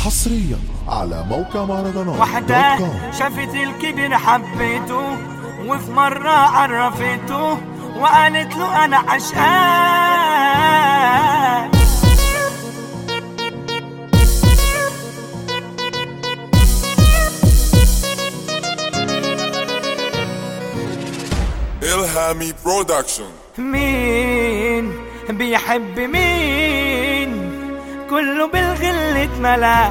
حصريا على موقع مهرجانات وحدة دوت كوم. شافت الكبير حبيته وفي مرة عرفته وقالت له أنا عشقان Ilhami Production مين بيحب مين كله بالغل اتملى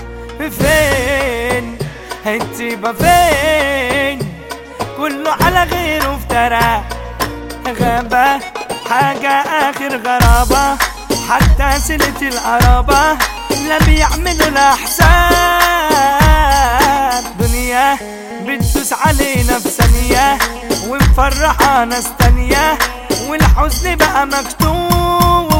فين الطيبة فين كله على غيره افترى غابة حاجة آخر غرابة حتى سنة القرابة لا بيعملوا لا حساب دنيا بتدوس علينا في ثانية ومفرحة ناس تانية والحزن بقى مكتوب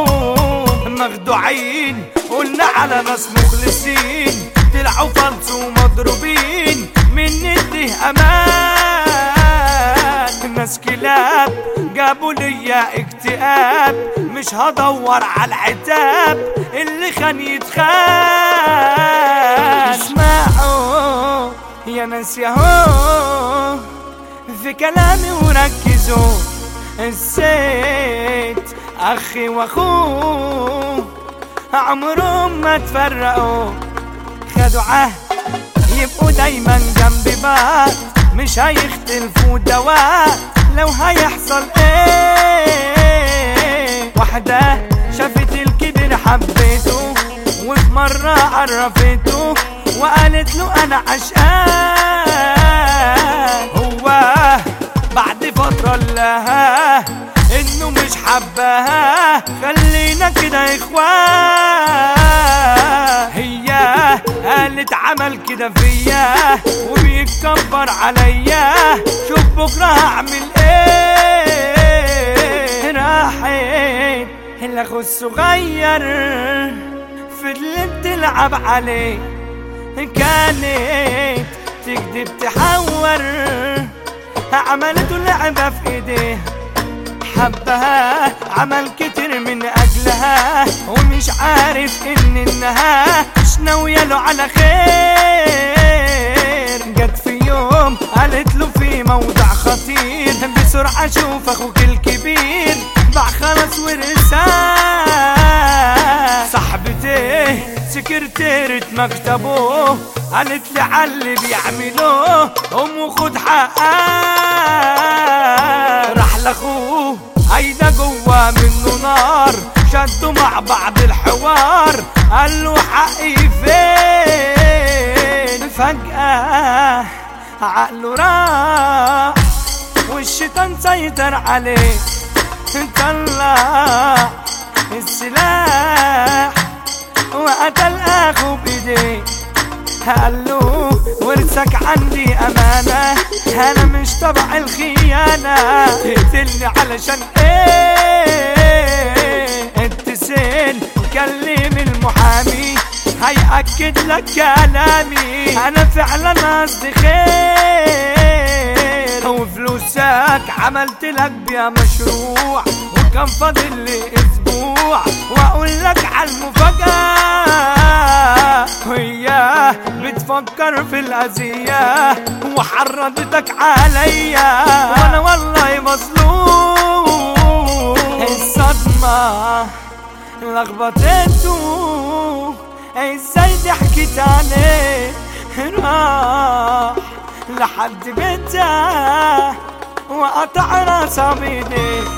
مخدوعين قلنا على ناس مخلصين طلعوا فلس ومضروبين من نديه امان ناس كلاب جابوا ليا اكتئاب مش هدور على العتاب اللي خان يتخان اسمعوا يا ناس ياهو في كلامي وركزوا الست اخي واخوه عمرهم ما تفرقوا خدوا عهد يبقوا دايما جنب بعض مش هيختلفوا دواء لو هيحصل ايه واحدة شافت الكبير حبيته وفي مرة عرفته وقالت له انا عشقان هو بعد فترة لها انه مش حبها خلينا كده اخوان هي قالت عمل كده فيا وبيتكبر عليا شوف بكره هعمل ايه راحت الاخو الصغير فضلت تلعب عليه كانت تكذب تحور عملته لعبة في ايديه حبها عمل كتير من اجلها ومش عارف ان انها مش ناوية له على خير جت في يوم قالت له في موضع خطير بسرعة شوف اخوك الكبير باع خلاص ورثاه صاحبتي سكرتيرة مكتبه قالت لي على اللي بيعملوه قوم وخد حقها راح لاخوه هيدا جوا منه نار شدوا مع بعض الحوار قال له حقي فين فجأة عقله راح والشيطان سيطر عليه طلع السلاح وقتل اخو بايديه قال له ورثك عندي امانه انا مش تبع الخيانه تقتلني علشان ايه اتصل كلم المحامي هيأكد لك كلامي انا فعلا قصدي خير وفلوسك عملت لك بيها مشروع وكان فاضل لي اسبوع واقول لك على المفاجأة وهي بتفكر في الأذية وحرضتك عليا وانا والله مظلوم الصدمة لخبطته ازاي ضحكت عليه راح لحد بيتها وقطع راسها بايديه